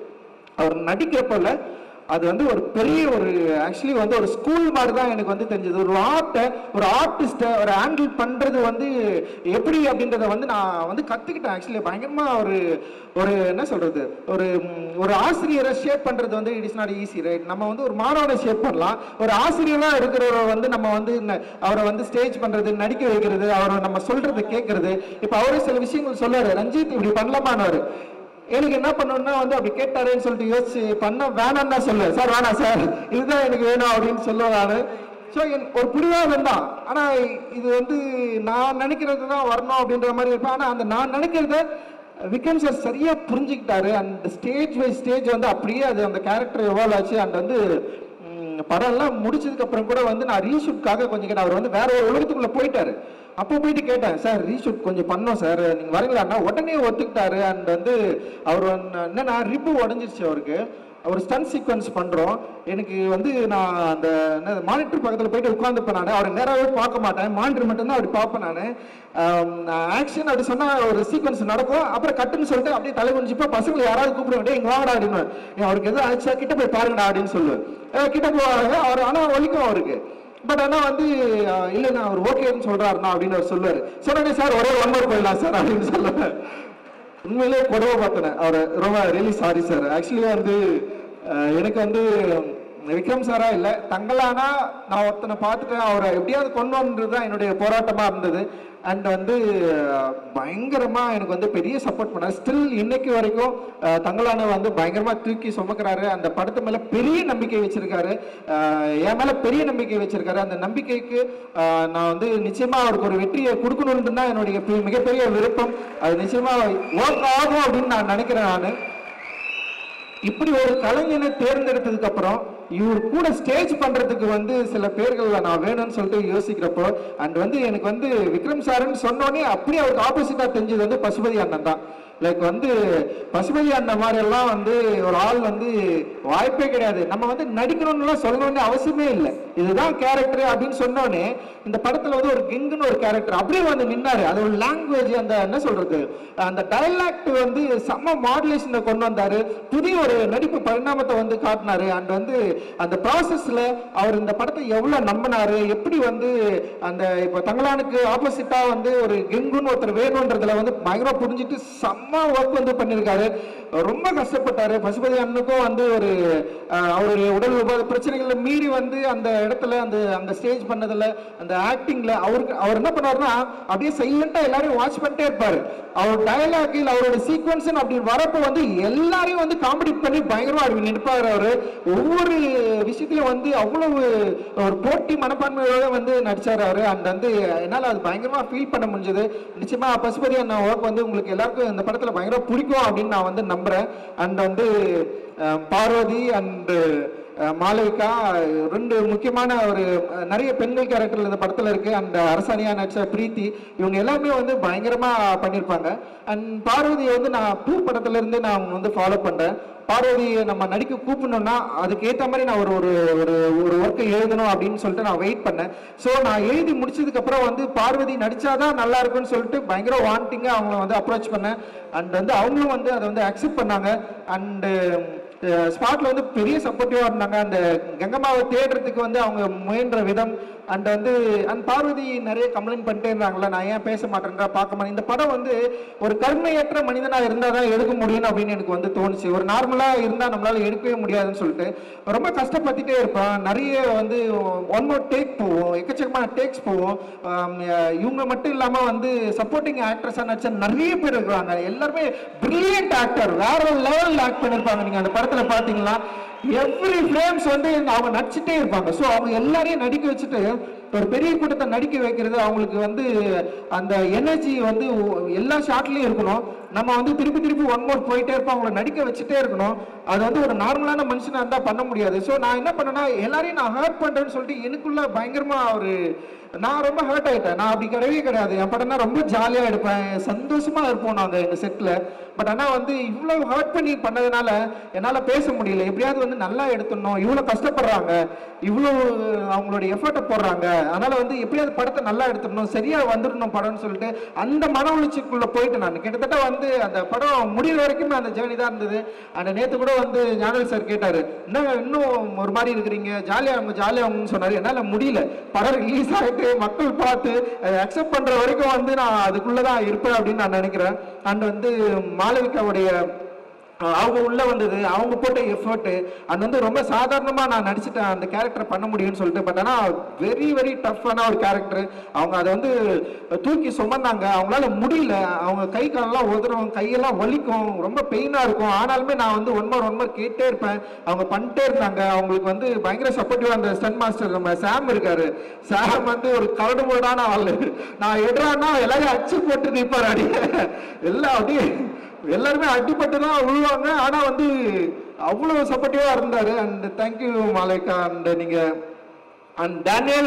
அவர் நடிக்கிறப்பல அது வந்து ஒரு பெரிய ஒரு ஆக்சுவலி வந்து ஒரு ஸ்கூல் மாதிரி தான் எனக்கு வந்து தெரிஞ்சது ஒரு ஆர்ட்டை ஒரு ஆர்டிஸ்ட்டை ஒரு ஹேண்டில் பண்றது வந்து எப்படி அப்படின்றத வந்து நான் வந்து கத்துக்கிட்டேன் ஆக்சுவலி பயங்கரமா ஒரு ஒரு என்ன சொல்றது ஒரு ம், ஒரு ஆசிரியரை ஷேப் பண்றது வந்து it is not easy right நம்ம வந்து ஒரு மாணவனை ஷேப் பண்ணலாம் ஒரு ஆசிரியரா இருக்கிறவரை வந்து நம்ம வந்து ந- அவரை வந்து ஸ்டேஜ் பண்றது நடிக்க வைக்கிறது அவரை நம்ம சொல்றது கேட்கறது இப்போ அவரே சில விஷயங்கள் சொல்லாரு ரஞ்சித் இப்படி பண்ணலாமான்னு எனக்கு என்ன பண்ணணும்னா வந்து அப்படி கேட்டாரேன்னு சொல்லிட்டு யோசிச்சு பண்ண வேணாம்னு தான் சொல்லுவேன் சார் வேணாம் சார் இதுதான் எனக்கு வேணும் அப்படின்னு சொல்லுவேன் நான் ஸோ ஒரு புரியாதம் தான் ஆனால் இது வந்து நான் நினைக்கிறது தான் வரணும் அப்படின்ற மாதிரி இருப்பேன் ஆனால் அந்த நான் நினைக்கிறத விக்ரம் சார் சரியா புரிஞ்சுக்கிட்டாரு அந்த ஸ்டேஜ் பை ஸ்டேஜ் வந்து அப்படியே அது அந்த கேரக்டர் எவால்வ் ஆச்சு அண்ட் வந்து ம், படம் எல்லாம் முடிச்சதுக்கு அப்புறம் கூட வந்து நான் ரீஷூட்காக கொஞ்சம் கேட்டேன் அவர் வந்து வேற ஒரு உலகத்துக்குள்ள போயிட்டாரு அப்போ போயிட்டு கேட்டேன் சார் ரீஷூட் கொஞ்சம் பண்ணோம் சார் நீங்க வரீங்களான்னா உடனே ஒத்துக்கிட்டாரு அண்ட் வந்து அவர் வந்து என்னன்னா ரிப்பு உடஞ்சிருச்சு அவருக்கு ஒரு ஸ்டன் சீக்வன்ஸ் பண்றோம் எனக்கு வந்து நான் அந்த மானிட்டர் பக்கத்துல போயிட்டு உட்காந்துப்பேன் நான் அவரை நேராகவே பார்க்க மாட்டேன் மானிட்டர் மட்டும்தான் அப்படி பார்ப்பேன் நான் ஆக்ஷன் அப்படி சொன்னா ஒரு சீக்வன்ஸ் நடக்கும் அப்புறம் கட்டுன்னு சொல்லிட்டு அப்படியே தலை குனிஞ்சிப்பா பசங்களை யாராவது கூப்பிட வேண்டிய இங்க வாங்கடா அப்படின்னு "ஏய், அவருக்கு எதுவும் ஆச்சா கிட்ட போய் பாருங்கடா அப்படின்னு சொல்லுவேன் "ஏய், கிட்ட போவாங்க அவர் ஆனா வலிக்கும் அவருக்கு பட் ஆனா வந்து அஹ், இல்ல நான் அவர் ஓகேன்னு சொல்றாருண்ணா அப்படின்னு அவர் சொல்லுவாரு சொன்னே சார் ஒரே ஒன் மோர் போயிடலாம் சார் அப்படின்னு சொல்லுவேன் உண்மையிலேயே கொடுமை பார்த்தேன் அவர் ரொம்ப ரியலி சாரி சார் ஆக்சுவலி வந்து அஹ், எனக்கு வந்து விக்ரம் சாரா இல்ல தங்கலானா நான் ஒருத்தனை பார்த்துட்டேன் அவரை எப்படியாவது கொண்டு வந்தது தான் என்னுடைய போராட்டமா இருந்தது அண்ட் வந்து அஹ், பயங்கரமா எனக்கு வந்து பெரிய சப்போர்ட் பண்ணார் ஸ்டில் இன்னைக்கு வரைக்கும் அஹ், தங்கலான வந்து பயங்கரமா தூக்கி சுமக்கிறாரு அந்த படத்து மேல பெரிய நம்பிக்கை வச்சிருக்காரு அஹ், என் மேல பெரிய நம்பிக்கை வச்சிருக்காரு அந்த நம்பிக்கைக்கு அஹ், நான் வந்து நிச்சயமா அவருக்கு ஒரு வெற்றியை கொடுக்கணும்னு தான் என்னுடைய பெ- மிகப்பெரிய விருப்பம் அது நிச்சயமா ஒர்க் ஆகும் அப்படின்னு நான் நினைக்கிறேன் நான் இப்படி ஒரு கலைஞனை தேர்ந்தெடுத்ததுக்கு அப்புறம் இவர் கூட ஸ்டேஜ் பண்றதுக்கு வந்து சில பேர்கள் நான் வேணும்னு சொல்லிட்டு யோசிக்கிறப்போ அண்ட் வந்து எனக்கு வந்து விக்ரம் சாருன்னு சொன்னோடனே அப்படியே அவருக்கு ஆப்போசிட்டா தெரிஞ்சது வந்து பசுபதி அண்ணன் தான் லைக் வந்து பசுபதி அண்ணன் மாதிரி எல்லாம் வந்து ஒரு ஆள் வந்து வாய்ப்பே கிடையாது நம்ம வந்து நடிக்கணும்னுலாம் சொல்லணும்னு அவசியமே இல்லை இதுதான் கேரக்டர் அப்படின்னு சொன்னோடனே இந்த படத்துல வந்து ஒரு கிங்குன்னு ஒரு கேரக்டர் அப்படியே வந்து நின்னாரு அது ஒரு லாங்குவேஜ் அந்த என்ன சொல்றது அந்த டைலாக்ட் வந்து செம்ம மாடுலேஷனை கொண்டு வந்தாரு புதிய ஒரு நடிப்பு பரிணாமத்தை வந்து காட்டினாரு அண்ட் வந்து அந்த ப்ராசஸ்ல அவர் இந்த படத்தை எவ்வளவு நம்பினாரு எப்படி வந்து அந்த இப்போ தங்கலானுக்கு ஆப்போசிட்டா வந்து ஒரு கெங்குன்னு ஒருத்தர் வேணுன்றதுல வந்து பயங்கரமா புரிஞ்சுட்டு செம்ம ஒர்க் வந்து பண்ணியிருக்காரு ரொம்ப கஷ்டப்பட்டாரு பசுபதி அண்ணனுக்கும் வந்து ஒரு அஹ், அவருடைய உடல் உபாதை பிரச்சனைகளை மீறி வந்து அந்த இடத்துல அந்த அந்த ஸ்டேஜ் பண்ணதுல அந்த ஆக்டிங்ல அவருக்கு அவர் என்ன பண்ணாருன்னா அப்படியே சைலண்டா எல்லாரையும் வாட்ச் பண்ணிட்டே இருப்பாரு அவர் டயலாகில் அவரோட சீக்வன்ஸ் அப்படி வரப்போ வந்து எல்லாரையும் வந்து காமெடி பண்ணி பயங்கரமா அப்படி நிற்பாரு அவரு ஒவ்வொரு விஷயத்திலும் வந்து அவ்வளவு ஒரு போட்டி மனப்பான்மையோட வந்து நடிச்சாரு அவரு அண்ட் வந்து என்னால அது பயங்கரமா ஃபீல் பண்ண முடிஞ்சது நிச்சயமா பசுபதி அண்ணா ஒர்க் வந்து உங்களுக்கு எல்லாருக்கும் இந்த படத்துல பயங்கரமா பிடிக்கும் அப்படின்னு நான் வந்து நம்புறேன் அண்ட் வந்து அஹ், பார்வதி அண்ட் அஹ், மாளவிகா ரெண்டு முக்கியமான ஒரு அஹ், நிறைய பெண்கள் கேரக்டர் இந்த படத்துல இருக்கு அண்ட் அரசாணியா நடிச்ச பிரீத்தி இவங்க எல்லாமே வந்து பயங்கரமா பண்ணியிருப்பாங்க அண்ட் பார்வதியை வந்து நான் டூ படத்துல இருந்து நான் வந்து ஃபாலோ பண்றேன் பார்வதியை நம்ம நடிக்க கூப்பிடணும்னா அதுக்கு ஏற்ற மாதிரி நான் ஒரு ஒரு ஒரு ஒரு ஒர்க்கை எழுதணும் அப்படின்னு சொல்லிட்டு நான் வெயிட் பண்ணேன் ஸோ நான் எழுதி முடிச்சதுக்கு அப்புறம் வந்து பார்வதி நடிச்சாதான் நல்லா இருக்கும்னு சொல்லிட்டு பயங்கர வாண்டிங்காக அவங்கள வந்து அப்ரோச் பண்ணேன் அண்ட் வந்து அவங்களும் வந்து அதை வந்து அக்செப்ட் பண்ணாங்க அண்டு ஸ்பாட்ல வந்து பெரிய சப்போர்ட்டிவா இருந்தாங்க அந்த கங்கம்மாவை தேடுறதுக்கு வந்து அவங்க முயன்ற விதம் அண்ட் வந்து அண்ட் பார்வதி நிறைய கம்ப்ளைண்ட் பண்ணிட்டே இருந்தாங்கல்ல நான் ஏன் பேச மாட்டேன்றா பார்க்க மாட்டேன் இந்த படம் வந்து ஒரு கருணையற்ற மனிதனா இருந்தா தான் எடுக்க முடியும் அப்படின்னு எனக்கு வந்து தோணுச்சு ஒரு நார்மலா இருந்தா நம்மளால எடுக்கவே முடியாதுன்னு சொல்லிட்டு ரொம்ப கஷ்டப்பட்டுட்டே இருப்பேன் நிறைய வந்து ஒன் மோர் டேக் போவோம் எக்கச்சக்கமான டேக்ஸ் போவோம் ஆம், அஹ் இவங்க மட்டும் இல்லாம வந்து சப்போர்ட்டிங் ஆக்ட்ரஸா நடிச்ச நிறைய பேர் இருக்கிறாங்க எல்லாருமே பிரில்லியன்ட் ஆக்டர் வேற லெவல் ஆக்ட் பண்ணிருப்பாங்க நீங்க அந்த படத்துல பாத்தீங்கன்னா எவ்ரி ஃப்ரேம்ஸ் வந்து அவங்க நடிச்சுட்டே இருப்பாங்க ஸோ அவங்க எல்லாரையும் நடிக்க வச்சுட்டு ஒரு பெரிய கூட்டத்தை நடிக்க வைக்கிறது அவங்களுக்கு வந்து அந்த எனர்ஜி வந்து ஒ- எல்லா ஷாட்லயும் இருக்கணும் நம்ம வந்து திருப்பி திருப்பி ஒன் மோர் போயிட்டே இருப்போம் அவங்கள நடிக்க வச்சுட்டே இருக்கணும் அது வந்து ஒரு நார்மலான மனுஷனா இருந்தா பண்ண முடியாது ஸோ நான் என்ன பண்ணேன்னா எல்லாரையும் நான் ஹர்ட் பண்றேன்னு சொல்லிட்டு எனக்குள்ள பயங்கரமா ஒரு நான் ரொம்ப ஹர்ட் ஆயிட்டேன் நான் அப்படி கிடையவே கிடையாது என் படம்னா ரொம்ப ஜாலியா எடுப்பேன் சந்தோஷமா இருப்போம் நாங்க எங்க செட்ல பட் ஆனா வந்து இவ்வளவு ஹர்ட் பண்ணி பண்ணதுனால என்னால பேச முடியல எப்படியாவது வந்து நல்லா எடுத்துடணும் இவ்வளவு கஷ்டப்படுறாங்க இவ்வளவு அவங்களுடைய எஃபர்ட்டை போடுறாங்க அதனால வந்து எப்படியாவது படத்தை நல்லா எடுத்துடணும் சரியா வந்துடணும் படம்னு சொல்லிட்டு அந்த மன உளைச்சலுக்குள்ள போயிட்டு நான் கிட்டத்தட்ட வந்து அந்த படம் முடியிற வரைக்குமே அந்த ஜேர்னி தான் இருந்தது அந்த நேத்து கூட வந்து ஞானல் சார் கேட்டாரு என்ன இன்னும் ஒரு மாதிரி இருக்கிறீங்க ஜாலியா அவங்க ஜாலியா அவங்கன்னு சொன்னாரு என்னால முடியல படம் ரிலீஸ் ஆயிட்டு மக்கள் பார்த்து அக்செப்ட் பண்ற வரைக்கும் வந்து நான் அதுக்குள்ளதான் இருப்பேன் அப்படின்னு நான் நினைக்கிறேன் அண்ட் வந்து மாளவிகாவுடைய அஹ் அவங்க உள்ள வந்தது அவங்க போட்ட எஃபர்ட் அது வந்து ரொம்ப சாதாரணமா நான் நடிச்சிட்டேன் அந்த கேரக்டர் பண்ண முடியும்னு சொல்லிட்டு பட் ஆனா வெரி வெரி டஃப்பான ஒரு கேரக்டர் அவங்க அதை வந்து தூக்கி சுமந்தாங்க அவங்களால முடியல அவங்க கை காலெல்லாம் உதறும் கையெல்லாம் வலிக்கும் ரொம்ப பெயினா இருக்கும் ஆனாலுமே நான் வந்து ஒன் மோர் ஒன் மோர் கேட்டே இருப்பேன் அவங்க பண்ணிட்டே இருந்தாங்க அவங்களுக்கு வந்து பயங்கர சப்போர்ட்டிவா அந்த ஸ்டன் மாஸ்டர் நம்ம சாம் இருக்காரு சாம் வந்து ஒரு கரடு முரடான ஆளு நான் எடுறான்னா எல்லாரையும் அச்சு போட்டு நிற்பாரு அடி எல்லாம் அப்படியே எல்லாருமே அடிபட்டு தான் விழுவாங்க ஆனா வந்து அவ்வளவு சப்போர்ட்டிவா இருந்தாரு அண்ட் தேங்க்யூ மாலைக்கா அண்ட் நீங்க and Daniel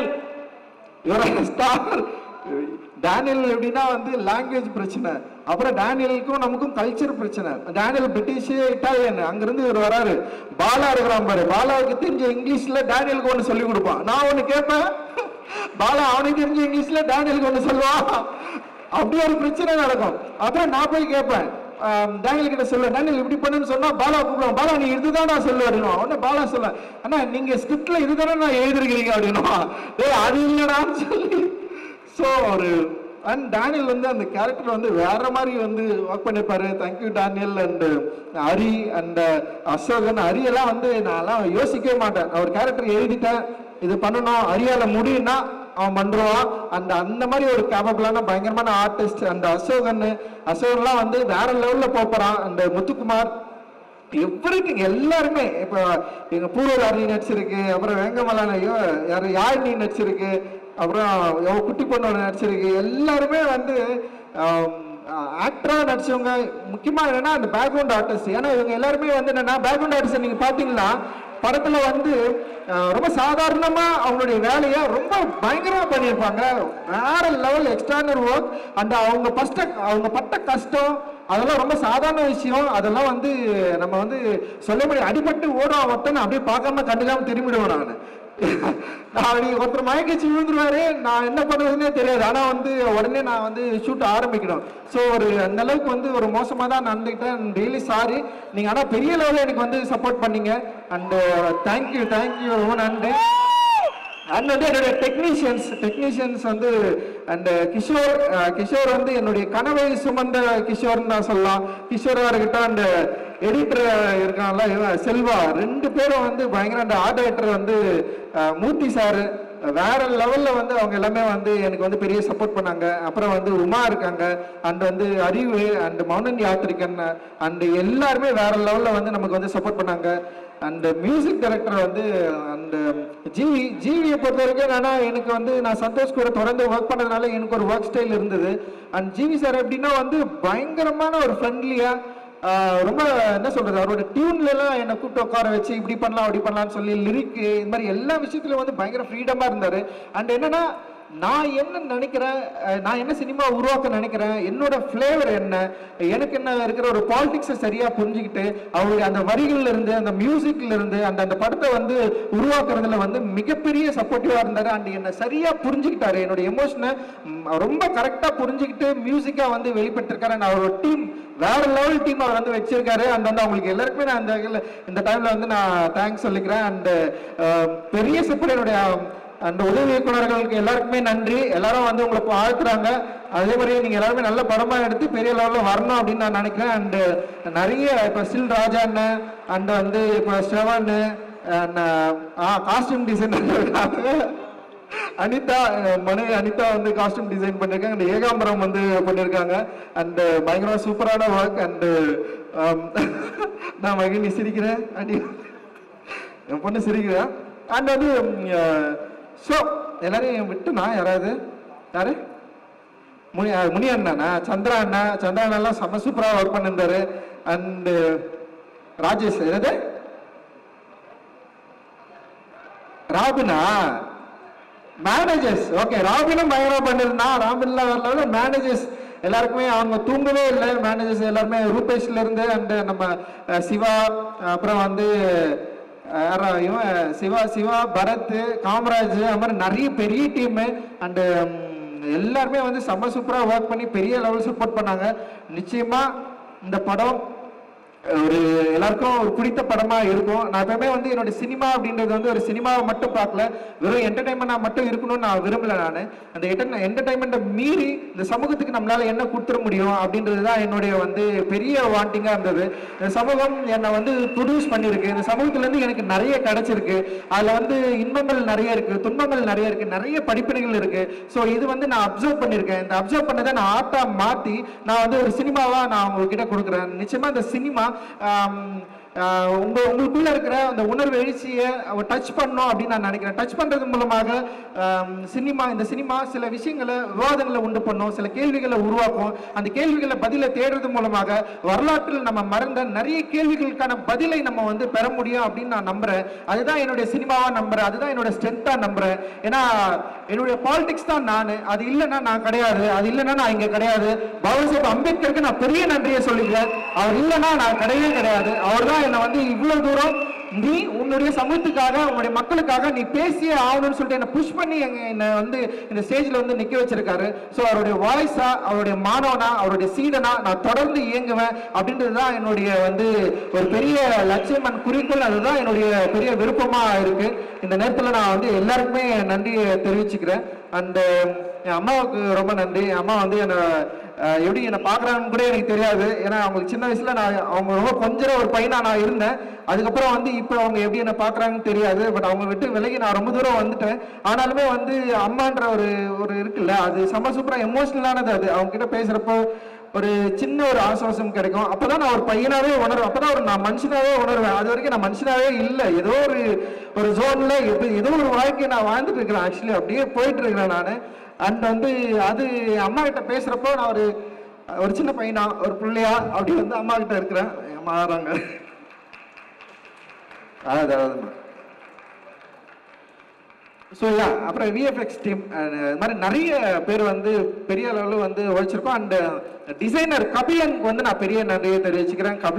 your star Daniel எப்படின்னா வந்து லாங்குவேஜ் பிரச்சனை அப்புறம் டேனியலுக்கும் நமக்கும் கல்ச்சர் பிரச்சனை டேனியல் பிரிட்டிஷ் இட்டாலியன் அங்கிருந்து இவர் வராரு பாலா இருக்கிறான் பாரு பாலாவுக்கு தெரிஞ்ச இங்கிலீஷ்ல டேனியலுக்கு ஒன்று சொல்லி கொடுப்பான் நான் ஒன்று கேட்பேன் பாலா அவனுக்கு தெரிஞ்ச இங்கிலீஷ்ல டேனியலுக்கு ஒன்று சொல்லுவான் அப்படி ஒரு பிரச்சனை நடக்கும் அப்புறம் நான் போய் கேட்பேன் ஆம், டேனியல் கிட்ட சொல்ல டேனியல் இப்படி பண்ணுன்னு சொன்னா பாலா கூப்பிடுவான் பாலா நீ இதுதான் நான் சொல்லு அப்படின்னுவான் உடனே பாலா சொல்ல அண்ணா நீங்க ஸ்கிரிப்ட்ல இதுதானே நான் எழுதிருக்கிறீங்க அப்படின்னுவான் டேய் அது இல்லடான்னு சொல்லி ஸோ ஒரு அண்ட் டேனியல் வந்து அந்த கேரக்டர் வந்து வேற மாதிரி வந்து ஒர்க் பண்ணிருப்பாரு thank you Daniel and Hari and Ashokan Hari எல்லாம் வந்து நான்லாம் யோசிக்கவே மாட்டேன் நான் ஒரு கேரக்டர் எழுதிட்டேன் இது பண்ணணும் ஹரியால முடியும்னா அவன் பண்றான் அந்த அந்த மாதிரி ஒரு கேபபிளான பயங்கரமான ஆர்டிஸ்ட் அந்த அசோகன் அசோகன்லாம் வந்து வேற லெவல்ல போறான் அந்த முத்துக்குமார் எவ்ரிதிங் எல்லாருமே இப்போ எங்க பூர்வதாரணி நடிச்சிருக்கு அப்புறம் வேங்கமலான ஐயோ யாரு யாழினி நடிச்சிருக்கு அப்புறம் எவ்வளோ குட்டி பொண்ணோட நடிச்சிருக்கு எல்லாருமே வந்து ஆக்டரா நடிச்சவங்க முக்கியமா என்னன்னா அந்த பேக்ரவுண்ட் ஆர்டிஸ்ட் ஏன்னா இவங்க எல்லாருமே வந்து என்னன்னா பேக்ரவுண்ட் ஆர்டிஸ்ட் நீங்க பாத்தீங்கன்னா படத்துல வந்து அஹ், ரொம்ப சாதாரணமா அவங்களுடைய வேலையை ரொம்ப பயங்கரமா பண்ணியிருப்பாங்க வேற லெவல் எக்ஸ்ட்ரானர் ஒர்க் அந்த அவங்க ஃபர்ஸ்ட் அவங்க பட்ட கஷ்டம் அதெல்லாம் ரொம்ப சாதாரண விஷயம் அதெல்லாம் வந்து நம்ம வந்து சொல்ல முடியும் அடிபட்டு ஓடும் ஒருத்தனை அப்படியே பார்க்காம கண்டுக்காம திரும்பிடுவோம் நான் நான் அப்படி ஒருத்தர் மயக்கிச்சு விழுந்துருவாரு நான் என்ன பண்றதுன்னே தெரியாது ஆனா வந்து உடனே நான் வந்து ஷூட் ஆரம்பிக்கணும் ஸோ ஒரு அந்த அளவுக்கு வந்து ஒரு மோசமா தான் நடந்துக்கிட்டேன் ரியலி சாரி நீங்க ஆனா பெரிய லெவலில் எனக்கு வந்து சப்போர்ட் பண்ணீங்க அண்ட் தேங்க்யூ தேங்க்யூ ரொம்ப நன்றி அண்ட் வந்து என்னுடைய டெக்னீஷியன்ஸ் டெக்னீஷியன்ஸ் வந்து அண்ட் கிஷோர் அஹ், கிஷோர் வந்து என்னுடைய கனவை சுமந்த கிஷோர்னு நான் சொல்லலாம் கிஷோரா இருக்கட்டும் அண்ட் எடிட்டர் இருக்கான்ல இவன் செல்வா ரெண்டு பேரும் வந்து பயங்கர அந்த ஆர்ட் டைரக்டர் வந்து அஹ், மூர்த்தி சாரு வேற லெவல்ல வந்து அவங்க எல்லாமே வந்து எனக்கு வந்து பெரிய சப்போர்ட் பண்ணாங்க அப்புறம் வந்து உமா இருக்காங்க அண்ட் வந்து அறிவு அண்ட் மௌனன் யாத்திரிகன் அண்ட் எல்லாருமே வேற லெவல்ல வந்து நமக்கு வந்து சப்போர்ட் பண்ணாங்க அண்ட் மியூசிக் டைரக்டர் வந்து அண்ட் ஜிவி ஜிவியை பொறுத்த வரைக்கும் என்னன்னா எனக்கு வந்து நான் சந்தோஷ் கூட தொடர்ந்து ஒர்க் பண்ணதுனால எனக்கு ஒரு ஒர்க் ஸ்டைல் இருந்தது அண்ட் ஜிவி சார் எப்படின்னா வந்து பயங்கரமான ஒரு ஃப்ரெண்ட்லியா ஆஹ் ரொம்ப என்ன சொல்றது அவரோட டியூன்ல எல்லாம் என்னை கூப்பிட்டு உட்கார வச்சு இப்படி பண்ணலாம் அப்படி பண்ணலாம்னு சொல்லி லிரிக் இது மாதிரி எல்லா விஷயத்துலயும் வந்து பயங்கர ஃப்ரீடமா இருந்தாரு அண்ட் என்னன்னா நான் என்ன நினைக்கிறேன் அஹ் நான் என்ன சினிமா உருவாக்க நினைக்கிறேன் என்னோட ஃப்ளேவர் என்ன எனக்கு என்ன இருக்கிற ஒரு பாலிடிக்ஸை சரியா புரிஞ்சுக்கிட்டு அவருடைய அந்த வரிகள்ல இருந்து அந்த மியூசிக்ல இருந்து அந்த அந்த படத்தை வந்து உருவாக்குறதுல வந்து மிகப்பெரிய சப்போர்ட்டிவா இருந்தாரு அண்ட் என்ன சரியா புரிஞ்சுக்கிட்டாரு என்னோட எமோஷனை ரொம்ப கரெக்டா புரிஞ்சுக்கிட்டு மியூசிக்கா வந்து வெளிப்பட்டிருக்காரு and அவரோட டீம் வேற லெவல் டீம் அவர் வந்து வச்சிருக்காரு அண்ட் வந்து அவங்களுக்கு எல்லாருக்குமே நான் இந்த இதுல- இந்த டைம்ல வந்து நான் தேங்க்ஸ் சொல்லிக்கிறேன் அண்ட் பெரிய சப்போர்ட் என்னுடைய அந்த உதவி இயக்குனர்களுக்கு எல்லாருக்குமே நன்றி எல்லாரும் வந்து உங்களை வாழ்த்துறாங்க அதே மாதிரி நீங்க எல்லாருமே நல்ல படமா எடுத்து பெரிய லெவல்ல வரணும் அப்படின்னு நான் நினைக்கிறேன் அண்ட் நிறைய இப்ப ஸ்டில் ராஜா அண்ணன் அண்ட் வந்து இப்ப ஸ்ரவன் காஸ்டியூம் டிசைனர் அனிதா அஹ் மனைவி அனிதா வந்து காஸ்டியூம் டிசைன் பண்ணிருக்காங்க அந்த ஏகாம்பரம் வந்து பண்ணிருக்காங்க அண்ட் பயங்கரமா சூப்பரான ஒர்க் அண்ட் நான் மகன் நீ சிரிக்கிறேன் அடி என் பொண்ணு சிரிக்கிறேன் அண்ட் வந்து ஷோ எல்லாரையும் விட்டு நான் யாராவது யாரு முனி அஹ் முனி அண்ணா சந்திரா அண்ணா சந்திரா அண்ணாலாம் செம்ம சூப்பராக ஒர்க் பண்ணியிருந்தாரு அண்ட் ராஜேஷ் என்னது ராபினா மேனேஜர்ஸ் ஓகே ராபினும் பயங்கரமா பண்ணிருந்தா ராபின்லாம் வரல மேனேஜர்ஸ் எல்லாருக்குமே அவங்க தூங்கவே இல்லை மேனேஜர்ஸ் எல்லாருமே ரூபேஷ்ல இருந்து அண்ட் நம்ம அஹ், சிவா அப்புறம் வந்து அஹ், யாரா இவன் சிவா சிவா பரத் காமராஜ் அது மாதிரி நிறைய பெரிய டீமு அண்டு எல்லாருமே வந்து செம்ம சூப்பராக ஒர்க் பண்ணி பெரிய லெவல் சப்போர்ட் பண்ணாங்க நிச்சயமா இந்த படம் ஒரு எல்லாருக்கும் ஒரு பிடித்த படமா இருக்கும் நான் எப்பவுமே வந்து என்னோட சினிமா அப்படின்றது வந்து ஒரு சினிமாவை மட்டும் பார்க்கல வெறும் என்டர்டைன்மெண்டா மட்டும் இருக்கணும்னு நான் விரும்பல நான் அந்த என்டர்டைன்மெண்ட்டை மீறி இந்த சமூகத்துக்கு நம்மளால என்ன கொடுத்துட முடியும் அப்படின்றது தான் என்னுடைய வந்து பெரிய வாண்டிங்கா இருந்தது இந்த சமூகம் என்னை வந்து ப்ரொடியூஸ் பண்ணியிருக்கு இந்த சமூகத்துல இருந்து எனக்கு நிறைய கிடைச்சிருக்கு அதுல வந்து இன்பங்கள் நிறைய இருக்கு துன்பங்கள் நிறைய இருக்கு நிறைய படிப்பினைகள் இருக்கு ஸோ இது வந்து நான் அப்சர்வ் பண்ணியிருக்கேன் இந்த அப்சர்வ் பண்ணதை நான் ஆர்ட்டா மாத்தி நான் வந்து ஒரு சினிமாவா நான் உங்ககிட்ட கொடுக்குறேன் நிச்சயமா இந்த சினிமா உங்க உங்களுக்குள்ள இருக்கிற அந்த உணர்வு எழுச்சியை டச் பண்ணோம் அப்படின்னு நான் நினைக்கிறேன் டச் பண்றது மூலமாக ஆம், சினிமா இந்த சினிமா சில விஷயங்களை விவாதங்களை உண்டு பண்ணும் சில கேள்விகளை உருவாக்கும் அந்த கேள்விகளை பதிலை தேடுறது மூலமாக வரலாற்றில் நம்ம மறந்த நிறைய கேள்விகளுக்கான பதிலை நம்ம வந்து பெற முடியும் அப்படின்னு நான் நம்புறேன் அதுதான் என்னுடைய சினிமாவா நம்புறேன் அதுதான் என்னோட ஸ்ட்ரென்த்தா நம்புறேன் ஏன்னா என்னுடைய பாலிடிக்ஸ் தான் நான் அது இல்லைன்னா நான் கிடையாது அது இல்லைன்னா நான் இங்க கிடையாது பாபா சாஹேப் அம்பேத்கருக்கு நான் பெரிய நன்றியை சொல்லிக்கிறேன் அவர் இல்லைன்னா நான் கிடையவே கிடையாது அவர் தான் என்னை வந்து இவ்வளவு தூரம் நீ உன்னுடைய சமூகத்துக்காக உன்னுடைய மக்களுக்காக நீ பேசியே ஆகணும்னு சொல்லிட்டு என்னை புஷ் பண்ணி எங்க என்னை வந்து இந்த ஸ்டேஜ்ல வந்து நிக்க வச்சிருக்காரு ஸோ அவருடைய வாய்ஸா அவருடைய மாணவனா அவருடைய சீடனா நான் தொடர்ந்து இயங்குவேன் அப்படின்றது தான் என்னுடைய வந்து ஒரு பெரிய லட்சியம் அண்ட் குறிக்கோள் அதுதான் என்னுடைய பெரிய விருப்பமா இருக்கு இந்த நேரத்துல நான் வந்து எல்லாருக்குமே நன்றியை தெரிவிச்சுக்கிறேன் அண்ட் என் அம்மாவுக்கு ரொம்ப நன்றி என் அம்மா வந்து என்னை அஹ், எப்படி என்னை பார்க்குறாங்கன்னு கூட எனக்கு தெரியாது ஏன்னா அவங்களுக்கு சின்ன வயசுல நான் அவங்க ரொம்ப கொஞ்சம் ஒரு பையனா நான் இருந்தேன் அதுக்கப்புறம் வந்து இப்போ அவங்க எப்படி என்னை பார்க்குறாங்கன்னு தெரியாது பட் அவங்க விட்டு விலகி நான் ரொம்ப தூரம் வந்துட்டேன் ஆனாலுமே வந்து அம்மான்ற ஒரு ஒரு இருக்குல்ல அது செம்ம சூப்பராக எமோஷ்னலானது அது அவங்க கிட்ட பேசுறப்போ ஒரு சின்ன ஒரு ஆசுவாசம் கிடைக்கும் அப்பதான் நான் ஒரு பையனாவே உணர்வேன் அப்பதான் ஒரு நான் மனுஷனாவே உணர்வேன் அது வரைக்கும் நான் மனுஷனாவே இல்லை ஏதோ ஒரு ஒரு ஜோன்ல எப்படி ஏதோ ஒரு வாழ்க்கையை நான் வாழ்ந்துட்டு இருக்கிறேன் ஆக்சுவலி அப்படியே போயிட்டு இருக்கிறேன் நான் அண்ட் வந்து அது அம்மா கிட்ட பேசுறப்போ நான் ஒரு ஒரு சின்ன பையனா ஒரு பிள்ளையா அப்படி வந்து அம்மா கிட்ட இருக்கிறேன் என் அம்மா ஆறாங்க அதாவது அதாவது ஸோ யா அப்புறம் விஎஃப்எக்ஸ் டீம் இது மாதிரி நிறைய பேர் வந்து பெரிய அளவில் வந்து உழைச்சிருக்கோம் அண்ட் டிசைனர் கபிலனுக்கு வந்து நான் பெரிய நன்றியை தெரிவிச்சுக்கிறேன் கபில்